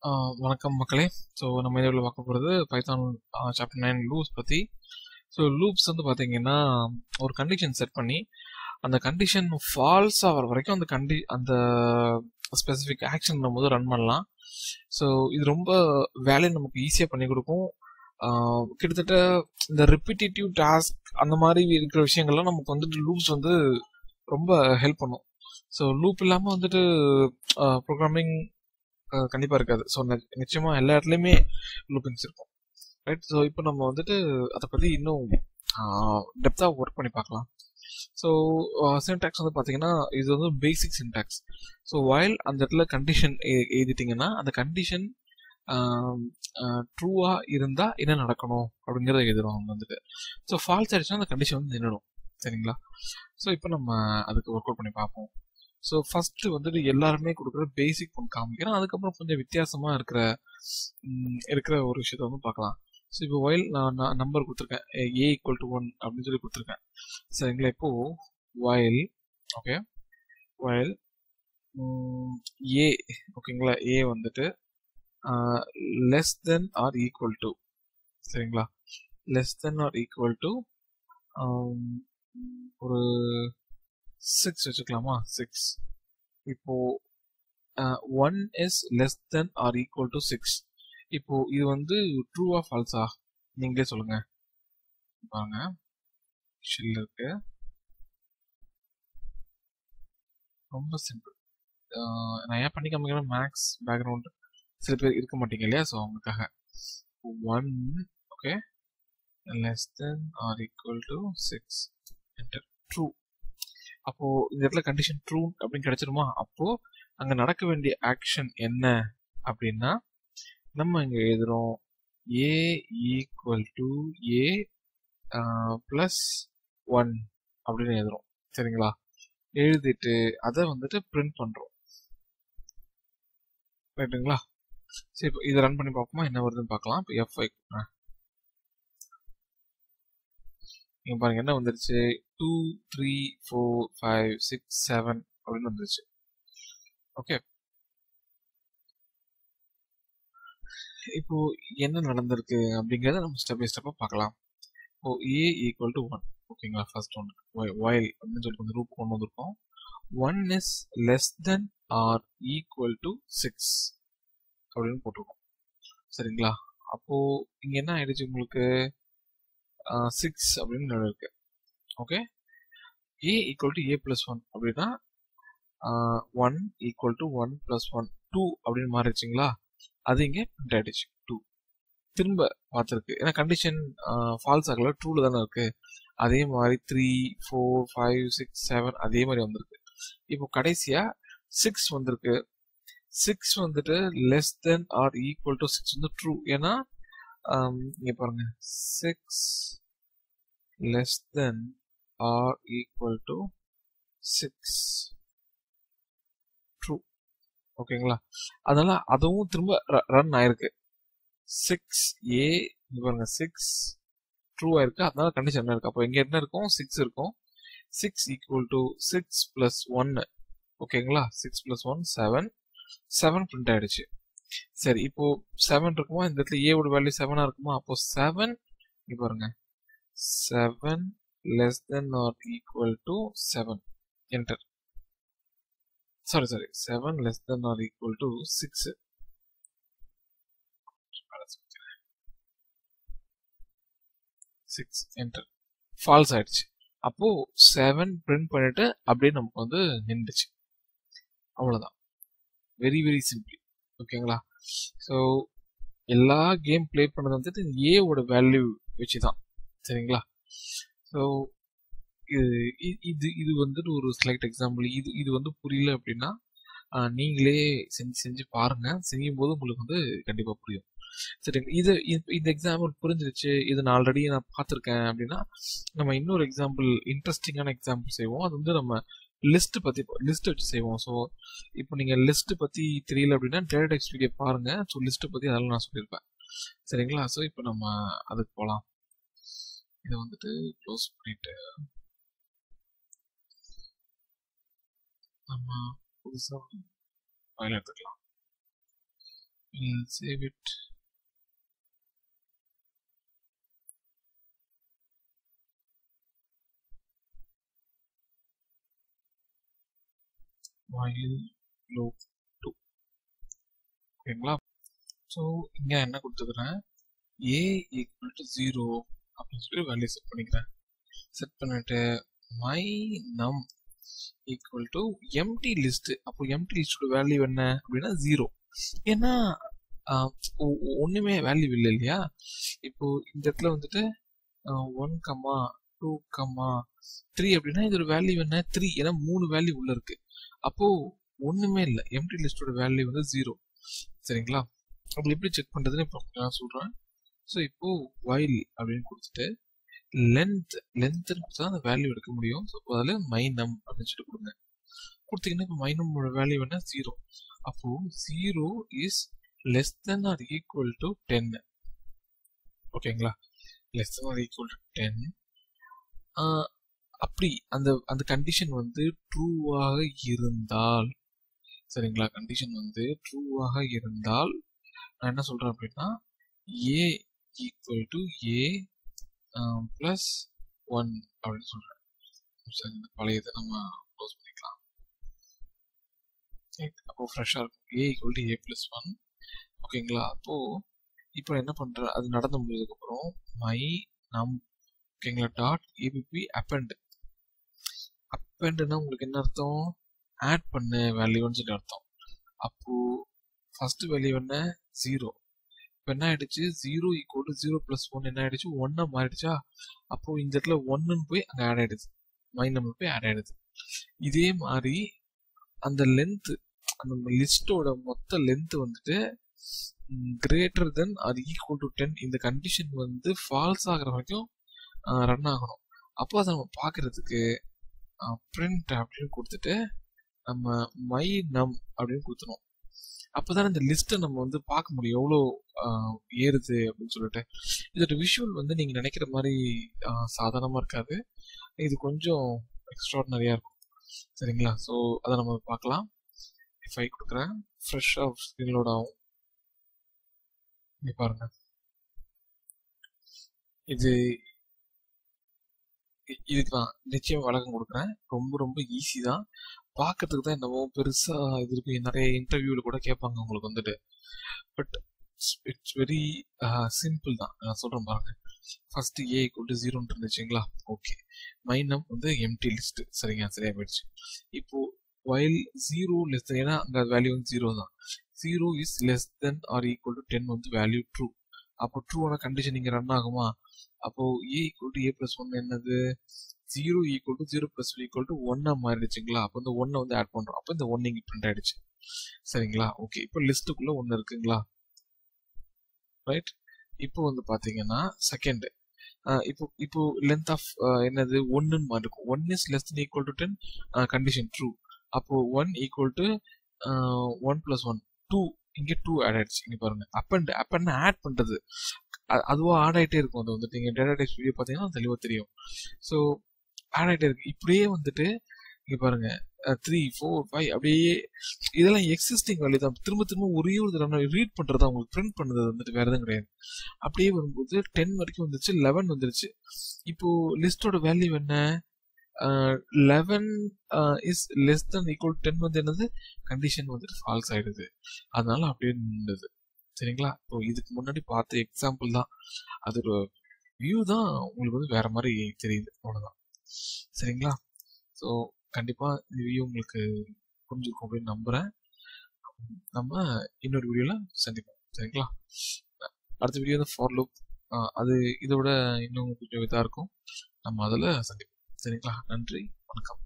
ஆ, வணக்கம் மக்களே ஸோ நம்ம இதில் பார்க்க போகிறது பைத்தான் சாப்டர் நைன் லூப்ஸ் பற்றி ஸோ லூப்ஸ் வந்து பார்த்தீங்கன்னா ஒரு கண்டிஷன் செட் பண்ணி அந்த கண்டிஷன் ஃபால்ஸ் ஆகிற வரைக்கும் அந்த கண்டி அந்த ஸ்பெசிஃபிக் ஆக்ஷன் நம்ம வந்து ரன் பண்ணலாம் ஸோ இது ரொம்ப வேலையை நமக்கு ஈஸியாக பண்ணி கொடுக்கும் ஆ, கிட்டத்தட்ட இந்த ரிப்பிட்டேட்டிவ் டாஸ்க் அந்த மாதிரி இருக்கிற விஷயங்கள்லாம் நமக்கு வந்துட்டு லூப்ஸ் வந்து ரொம்ப ஹெல்ப் பண்ணும் ஸோ லூப் இல்லாமல் வந்துட்டு ப்ரோக்ராமிங் கண்டிப்பாக இருக்காது ஸோ நிச்சயமாக எல்லா இடத்துலையுமே லூப்பிங்ஸ் இருக்கும் ரைட் ஸோ இப்போ நம்ம வந்துட்டு அதை பற்றி இன்னும் டெப்த்தாக ஒர்க் பண்ணி பார்க்கலாம் ஸோ சின்டாக்ஸ் வந்து பார்த்தீங்கன்னா இது வந்து பேசிக் சின்டாக்ஸ் ஸோ while அந்த இடத்துல கண்டிஷன் எழுதிட்டிங்கன்னா அந்த கண்டிஷன் ட்ரூவாக இருந்தால் என்ன நடக்கணும் அப்படிங்கிறத எழுதுறோம் அவங்க வந்துட்டு ஸோ ஃபால்ஸ் ஆயிடுச்சுன்னா அந்த கண்டிஷன் வந்து நின்றுடும் சரிங்களா ஸோ இப்போ நம்ம அதுக்கு ஒர்க் அவுட் பண்ணி பார்ப்போம் ஸோ ஃபர்ஸ்ட் வந்துட்டு எல்லாருமே கொடுக்குற பேசிக் ஒன்று காமிக்கிறேன் அதுக்கப்புறம் கொஞ்சம் வித்தியாசமா இருக்கிற ம், இருக்கிற ஒரு விஷயத்த வந்து பார்க்கலாம் ஸோ இப்போ ஒயில் நான் நம்பர் கொடுத்துருக்கேன் ஏ ஈக்குவல் டு ஒன் அப்படின்னு சொல்லி கொடுத்துருக்கேன் சரிங்களா இப்போ ஒயில் ஓகே ஒயில் ஏ ஓகேங்களா ஏ வந்துட்டு less than or equal to சரிங்களா less than or equal to ஒரு சிக்ஸ் வச்சுக்கலாமா சிக்ஸ் இப்போ one is less than or equal to six இப்போ இது வந்து ட்ரூவா ஃபால்ஸா நீங்களே சொல்லுங்க பாருங்க ஷில் இருக்கு ரொம்ப சிம்பிள் நான் ஏன் பண்ணி காமிக்கிறேன் மேக்ஸ் பேக்ரவுண்ட் சில பேர் இருக்க மாட்டீங்க இல்லையா ஸோ அவங்களுக்காக one okay less than or equal to six enter true அப்போ இந்த இடத்துல கண்டிஷன் ட்ரூ அப்படின்னு கிடைச்சிருமா அப்போ அங்க நடக்க வேண்டிய ஆக்ஷன் என்ன அப்படின்னா நம்ம இங்க எழுதுறோம் a equal to a plus one அப்படின்னு எழுதுறோம் சரிங்களா எழுதிட்டு அதை வந்துட்டு பிரிண்ட் பண்றோம் ரைட்டுங்களா சரி இப்போ இதை ரன் பண்ணி பார்ப்போமா என்ன வருதுன்னு பார்க்கலாம் இப்போ எஃப் ஐ இங்க பாருங்க என்ன வந்துருச்சு two three four five six seven அப்படின்னு வந்துருச்சு ஓகே இப்போ என்ன நடந்திருக்கு அப்படிங்கறத நம்ம ஸ்டெப் பை ஸ்டெப்பா பார்க்கலாம் இப்போ ஏ ஈக்குவல் டு ஒன் ஓகேங்களா ஃபர்ஸ்ட் ஒன் ஒயில் அப்படின்னு சொல்லி கொஞ்சம் ரூப் கொண்டு வந்திருக்கோம் one is less than or equal to six அப்படின்னு போட்டிருக்கோம் சரிங்களா அப்போ இங்க என்ன ஆயிடுச்சு உங்களுக்கு சிக்ஸ் அப்படின்னு இருக்கு okay a equal to a plus one அப்படின்னா one equal to one plus one two அப்படின்னு மாறிடுச்சுங்களா அது இங்கே பிரிண்ட் ஆயிடுச்சு டூ திரும்ப பார்த்துருக்கு ஏன்னா கண்டிஷன் ஃபால்ஸ் ஆகல ட்ரூல தானே இருக்கு அதே மாதிரி three four five six seven அதே மாதிரி வந்திருக்கு இப்போ கடைசியா சிக்ஸ் வந்திருக்கு சிக்ஸ் வந்துட்டு less than or equal to six வந்து ட்ரூ ஏன்னா ஆம், இங்க பாருங்க six less than or equal to six true ஓகேங்களா அதனால அதுவும் திரும்ப ரன் ஆயிருக்கு சிக்ஸ் ஏ பாருங்க சிக்ஸ் ட்ரூ ஆயிருக்கு அதனால கண்டிஷன் என்ன இருக்கு அப்போ இங்க என்ன இருக்கும் சிக்ஸ் இருக்கும் six equal to six plus ஒன்னு ஓகேங்களா six plus one seven seven print ஆயிடுச்சு சரி இப்போ செவன் இருக்குமா இந்த இடத்துல ஏவோட வேல்யூ செவனா இருக்குமா அப்போ செவன் இங்க பாருங்க seven less than or equal to seven enter sorry sorry seven less than or equal to six six enter false ஆயிடுச்சு அப்போ செவன் பிரிண்ட் பண்ணிட்டு அப்படியே நமக்கு வந்து நின்றுச்சு அவ்வளவுதான் வெரி வெரி சிம்பிள் ஓகேங்களா ஸோ எல்லா கேம் ப்ளே பண்ணது வந்துட்டு ஏவோட வேல்யூ வச்சு தான் சரிங்களா ஸோ இது இ- இது இது வந்துட்டு ஒரு ஸ்லைட் எக்ஸாம்பிள் இது இது வந்து புரியல அப்படின்னா ஆஹ், நீங்களே செஞ்சு செஞ்சு பாருங்க செய்யும் போது உங்களுக்கு வந்து கண்டிப்பா புரியும் சரிங்க இது இது- இந்த எக்ஸாம்பிள் புரிஞ்சிருச்சு இது நான் ஆல்ரெடி நான் பார்த்துருக்கேன் அப்படின்னா நம்ம இன்னொரு எக்ஸாம்பிள் இன்ட்ரெஸ்டிங்கான எக்ஸாம்பிள் செய்வோம் அது வந்து நம்ம லிஸ்ட் பத்தி லிஸ்ட் வச்சு செய்வோம் ஸோ இப்போ நீங்க லிஸ்ட் பத்தி தெரியல அப்படின்னா டேரக்ட் எக்ஸ்பீடியா பாருங்க ஸோ லிஸ்ட் பத்தி அதெல்லாம் நான் சொல்லியிருப்பேன் சரிங்களா ஸோ இப்போ நம்ம அதுக்கு போகலாம் இதை வந்துட்டு க்ளோஸ் பண்ணிட்டு நம்ம புதுசா ஃபைல் எடுத்துக்கலாம் we'll save it while loop 2 ஓகேங்களா ஸோ இங்கே என்ன கொடுத்துக்கிறேன் ஏ ஈக்குவல் டு ஜீரோ அப்படின்னு சொல்லி வேல்யூ செட் பண்ணிக்கிறேன் செட் பண்ணிட்டு my num equal to empty list அப்போ எம்டி லிஸ்டோட வேல்யூ என்ன அப்படின்னா ஜீரோ ஏன்னா ஒன்றுமே வேல்யூ இல்லை இல்லையா இப்போ இந்த இடத்துல வந்துட்டு one comma two comma three அப்படின்னா இதோட வேல்யூ என்ன த்ரீ ஏன்னா மூணு வேல்யூ உள்ள இருக்கு அப்போ ஒண்ணுமே இல்லை எம்டி லிஸ்டோட வேல்யூ வந்து ஜீரோ சரிங்களா அப்படி எப்படி செக் பண்றதுன்னு இப்போ நான் சொல்றேன் ஸோ இப்போ வைல் அப்படின்னு கொடுத்துட்டு லென்த் லென்த் கொடுத்தா அந்த வேல்யூ எடுக்க முடியும் ஸோ அதில் மைனம் அப்படின்னு சொல்லி கொடுங்க கொடுத்தீங்கன்னா இப்போ மைனமோட வேல்யூ என்ன ஜீரோ அப்போ zero is less than or equal to ten ஓகேங்களா less than or equal to ten அப்படி அந்த அந்த கண்டிஷன் வந்து ட்ரூவாக இருந்தால் சரிங்களா கண்டிஷன் வந்து ட்ரூவாக இருந்தால் நான் என்ன சொல்றேன் அப்படின்னா a equal to a plus one அப்படின்னு சொல்றேன் சரி இந்த பழையதை நம்ம க்ளோஸ் பண்ணிக்கலாம் அப்போ ஃப்ரெஷ்ஷாக இருக்கும் a equal to a plus one ஓகேங்களா அப்போ இப்போ என்ன பண்றேன் அது நடந்து முடிஞ்சதுக்கப்புறம் மை நம் ஓகேங்களா டாட் ஏபிபி அப்பண்ட் அப்பண்ட்னா உங்களுக்கு என்ன அர்த்தம் ஆட் பண்ண வேல்யூன்னு சொல்லி அர்த்தம் அப்போ ஃபர்ஸ்ட் வேல்யூ என்ன ஜீரோ இப்போ என்ன ஆயிடுச்சு zero equal to zero plus one என்ன ஆயிடுச்சு ஒன்னா மாறிடுச்சா அப்போ இந்த இடத்துல ஒன்னுன்னு போய் அங்கே ஆட் ஆயிடுது மைனம் போய் ஆட் ஆயிடுது இதே மாதிரி அந்த லென்த் அந்த லிஸ்டோட மொத்த லென்த் வந்துட்டு கிரேட்டர் தென் அது ஈக்குவல் டு டென் இந்த கண்டிஷன் வந்து ஃபால்ஸ் ஆகிற வரைக்கும் ரன் ஆகணும் அப்போ அதை நம்ம பார்க்கறதுக்கு பிரிண்ட் அப்படின்னு கொடுத்துட்டு நம்ம மை நம் அப்படின்னு கொடுத்துரும் அப்போதான் இந்த லிஸ்ட்டை நம்ம வந்து பார்க்க முடியும் எவ்வளோ ஏறுது அப்படின்னு சொல்லிட்டு இதோட விஷுவல் வந்து நீங்கள் நினைக்கிற மாதிரி சாதாரணமாக இருக்காது இது கொஞ்சம் எக்ஸ்ட்ராடனரியாக இருக்கும் சரிங்களா ஸோ அதை நம்ம பார்க்கலாம் ஃபைவ் கொடுக்குறேன் ஃப்ரெஷ்ஷாக ஸ்க்ரீன் லோட் ஆகும் இங்கே பாருங்க இது இதுக்கு நான் நிச்சயம் வழக்கம் கொடுக்குறேன் ரொம்ப ரொம்ப ஈஸி தான் பார்க்கறதுக்கு தான் என்னவோ பெருசா இது இருக்கு நிறைய இன்டர்வியூல கூட கேட்பாங்க உங்களுக்கு வந்துட்டு பட் இட்ஸ் வெரி சிம்பிள் தான் நான் சொல்றேன் பாருங்க ஃபர்ஸ்ட் ஏ கொண்டு ஜீரோன்னு இருந்துச்சுங்களா ஓகே மைனம் வந்து எம்டி லிஸ்ட் சரிங்க சரியா போயிடுச்சு இப்போ வைல் ஜீரோ லெஸ் தென் ஏன்னா அங்க வேல்யூ வந்து ஜீரோ தான் zero is less than or equal to ten வந்து வேல்யூ ட்ரூ அப்போ ட்ரூவான கண்டிஷன் இங்க ரன் ஆகுமா அப்போ a equal to a plus one என்னது zero equal to zero plus equal to ஒன்னா மாறிடுச்சுங்களா அப்போ இந்த ஒன்னை வந்து ஆட் பண்றோம் அப்போ இந்த ஒன் இங்க பிரிண்ட் ஆயிடுச்சு சரிங்களா ஓகே இப்போ லிஸ்ட்டுக்குள்ள ஒன்னு இருக்குங்களா ரைட் இப்போ வந்து பாத்தீங்கன்னா செகண்ட் இப்போ இப்போ லென்த் ஆஃப் என்னது ஒன்னுன்னு மாதிரி இருக்கும் one is less than equal to ten condition true அப்போ one equal to one plus one two இங்க டூ ஆட் ஆயிடுச்சு இங்க பாருங்க அப்பண்ட் அப்பண்ட் ஆட் பண்றது அதுவா ஆட் ஆயிட்டே இருக்கும் அது வந்துட்டு நீங்க டேட்டா டைப்ஸ் வீடியோ பாத்தீங்கன்னா தெளிவா தெரியும் ஸோ ஆட் ஆயிட்டே இருக்கு இப்படியே வந்துட்டு இங்க பாருங்க த்ரீ ஃபோர் ஃபைவ் அப்படியே இதெல்லாம் எக்ஸிஸ்டிங் வேல்யூ தான் திரும்ப திரும்ப ஒரே ஒரு தடவை ரீட் பண்றது உங்களுக்கு பிரிண்ட் பண்ணது வந்துட்டு வேற எதுவும் கிடையாது அப்படியே வரும்போது டென் வரைக்கும் வந்துருச்சு லெவன் வந்துருச்சு இப்போ லிஸ்டோட வேல்யூ என்ன eleven is less than equal ten வந்து என்னது கண்டிஷன் வந்துட்டு ஃபால்ஸ் ஆயிடுது அதனால அப்படியே நின்றுது சரிங்களா இப்போ இதுக்கு முன்னாடி பார்த்த எக்ஸாம்பிள் தான் அது ஒரு வியூ தான் உங்களுக்கு வந்து வேற மாதிரி தெரியுது அவ்வளோதான் சரிங்களா ஸோ கண்டிப்பா இந்த வியூ உங்களுக்கு புரிஞ்சிருக்கும் அப்படின்னு நம்புறேன் நம்ம இன்னொரு வீடியோல சந்திப்போம் சரிங்களா அடுத்த வீடியோ வந்து ஃபார் லுக் அது இதோட இன்னும் கொஞ்சம் இதாக இருக்கும் நம்ம அதில் சந்திப்போம் சரிங்களா நன்றி வணக்கம்